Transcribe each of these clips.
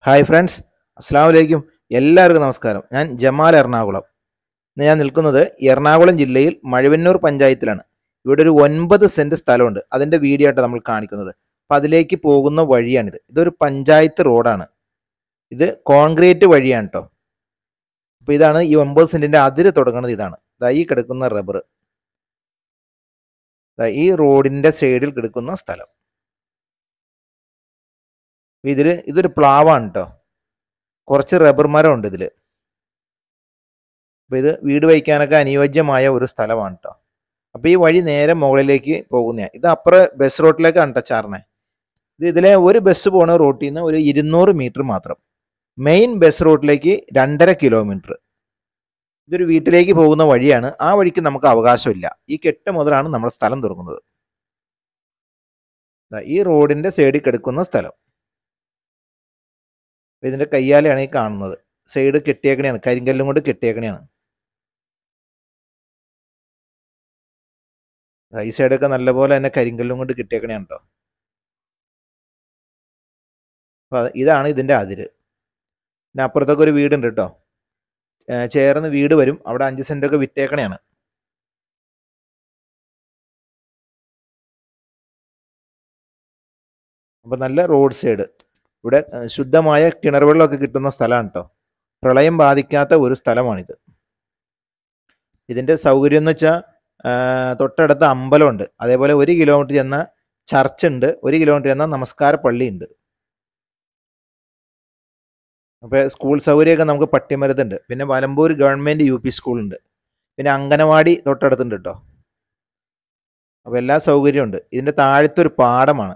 hi friends അസ്സാം വലൈക്കും എല്ലാവർക്കും നമസ്കാരം ഞാൻ ജമാൽ എറണാകുളം ഇന്ന് ഞാൻ നിൽക്കുന്നത് എറണാകുളം ജില്ലയിൽ മഴവന്നൂർ പഞ്ചായത്തിലാണ് ഇവിടെ ഒരു ഒൻപത് സെന്റ് സ്ഥലമുണ്ട് അതിന്റെ വീഡിയോ ആയിട്ട് നമ്മൾ കാണിക്കുന്നത് അപ്പം അതിലേക്ക് പോകുന്ന വഴിയാണിത് ഇതൊരു പഞ്ചായത്ത് റോഡാണ് ഇത് കോൺക്രീറ്റ് വഴിയാണ് കേട്ടോ അപ്പോൾ ഇതാണ് ഈ ഒമ്പത് സെന്റിന്റെ അതിര് തുടങ്ങുന്നത് ഇതാണ് ദാ ഈ കിടക്കുന്ന റബ്ബർ ഈ റോഡിന്റെ സൈഡിൽ കിടക്കുന്ന സ്ഥലം ഇതിൽ ഇതൊരു പ്ലാവാണ് കേട്ടോ കുറച്ച് റബ്ബർ മരം ഉണ്ട് ഇതിൽ അപ്പോൾ ഇത് വീട് വയ്ക്കാനൊക്കെ അനുയോജ്യമായ ഒരു സ്ഥലമാണ് കേട്ടോ അപ്പോൾ ഈ വഴി നേരെ മുകളിലേക്ക് പോകുന്ന ഇത് അപ്പുറം ബസ് റോട്ടിലേക്കാണ് കേട്ടോ ചാർണേ ഇത് ഇതിലെ ഒരു ബസ് പോണ റോട്ടിൽ നിന്ന് ഒരു ഇരുന്നൂറ് മീറ്റർ മാത്രം മെയിൻ ബസ് റോട്ടിലേക്ക് രണ്ടര കിലോമീറ്റർ ഇതൊരു വീട്ടിലേക്ക് പോകുന്ന വഴിയാണ് ആ വഴിക്ക് നമുക്ക് അവകാശമില്ല ഈ കെട്ട് മുതലാണ് നമ്മുടെ സ്ഥലം തുടങ്ങുന്നത് ദാ ഈ റോഡിന്റെ സൈഡിൽ കിടക്കുന്ന സ്ഥലം അപ്പൊ ഇതിന്റെ കയ്യാലെയാണ് ഈ കാണുന്നത് സൈഡ് കെട്ടിയേക്കണെയാണ് കരിങ്കല്ലും കൊണ്ട് കെട്ടിയേക്കണെയാണ് ഈ സൈഡൊക്കെ നല്ലപോലെ തന്നെ കരിങ്കല്ലും കൊണ്ട് കെട്ടിയേക്കണെയാണ് കേട്ടോ അപ്പൊ അത് ഇതാണ് ഇതിന്റെ അതിര് പിന്നെ അപ്പുറത്തൊക്കെ ഒരു വീടുണ്ട് കേട്ടോ ഏർ ചേർന്ന് വീട് വരും അവിടെ അഞ്ച് സെന്റ് ഒക്കെ വിറ്റേക്കണെയാണ് അപ്പൊ നല്ല റോഡ് സൈഡ് ഇവിടെ ഏർ ശുദ്ധമായ കിണർ വെള്ളമൊക്കെ കിട്ടുന്ന സ്ഥലമാണ് കേട്ടോ പ്രളയം ബാധിക്കാത്ത ഒരു സ്ഥലമാണിത് ഇതിന്റെ സൗകര്യം എന്ന് വെച്ചാൽ തൊട്ടടുത്ത അമ്പലമുണ്ട് അതേപോലെ ഒരു കിലോമീറ്റർ ചെന്ന ചർച്ച് ഉണ്ട് ഒരു കിലോമീറ്റർ ചെന്ന നമസ്കാര പള്ളി ഉണ്ട് അപ്പോൾ സ്കൂൾ സൗകര്യമൊക്കെ നമുക്ക് പട്ടിമരത്തുണ്ട് പിന്നെ വലമ്പൂർ ഗവൺമെന്റ് യു പി സ്കൂളുണ്ട് പിന്നെ അങ്കനവാടി തൊട്ടടുത്തുണ്ട് കേട്ടോ അപ്പോൾ എല്ലാ സൗകര്യമുണ്ട് ഇതിന്റെ താഴത്തെ ഒരു പാടമാണ്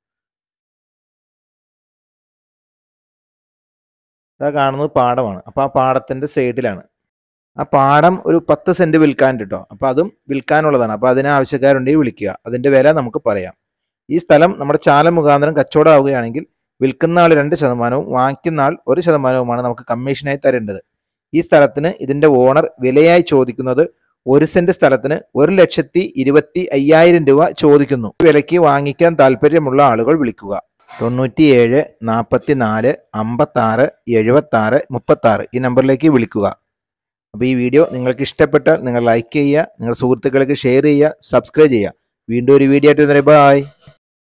ഇതാ കാണുന്നത് പാടമാണ് അപ്പോൾ ആ പാടത്തിന്റെ സൈഡിലാണ് ആ പാടം ഒരു പത്ത് സെന്റ് വിൽക്കാൻ കേട്ടോ അപ്പോൾ അതും വിൽക്കാനുള്ളതാണ് അപ്പോൾ അതിന് ആവശ്യക്കാരുണ്ടെങ്കിൽ വിളിക്കുക അതിന്റെ വില നമുക്ക് പറയാം ഈ സ്ഥലം നമ്മുടെ ചാല മുഖാന്തരം കച്ചവടമാവുകയാണെങ്കിൽ വിൽക്കുന്ന ആൾ രണ്ട് ശതമാനവും വാങ്ങിക്കുന്ന ആൾ ഒരു ശതമാനവുമാണ് നമുക്ക് കമ്മീഷനായി തരേണ്ടത് ഈ സ്ഥലത്തിന് ഇതിന്റെ ഓണർ വിലയായി ചോദിക്കുന്നത് ഒരു സെന്റ് സ്ഥലത്തിന് ഒരു ലക്ഷത്തി ഇരുപത്തി അയ്യായിരം രൂപ ചോദിക്കുന്നു ഈ വിലയ്ക്ക് വാങ്ങിക്കാൻ താല്പര്യമുള്ള ആളുകൾ വിളിക്കുക തൊണ്ണൂറ്റിയേഴ് നാൽപ്പത്തി നാല് അമ്പത്താറ് എഴുപത്തി ആറ് മുപ്പത്തി ആറ് ഈ നമ്പറിലേക്ക് വിളിക്കുക അപ്പോൾ ഈ വീഡിയോ നിങ്ങൾക്ക് ഇഷ്ടപ്പെട്ടാൽ നിങ്ങൾ ലൈക്ക് ചെയ്യുക നിങ്ങളുടെ സുഹൃത്തുക്കൾക്ക് ഷെയർ ചെയ്യുക സബ്സ്ക്രൈബ് ചെയ്യുക വീണ്ടും ഒരു വീഡിയോ ആയിട്ട് ബൈ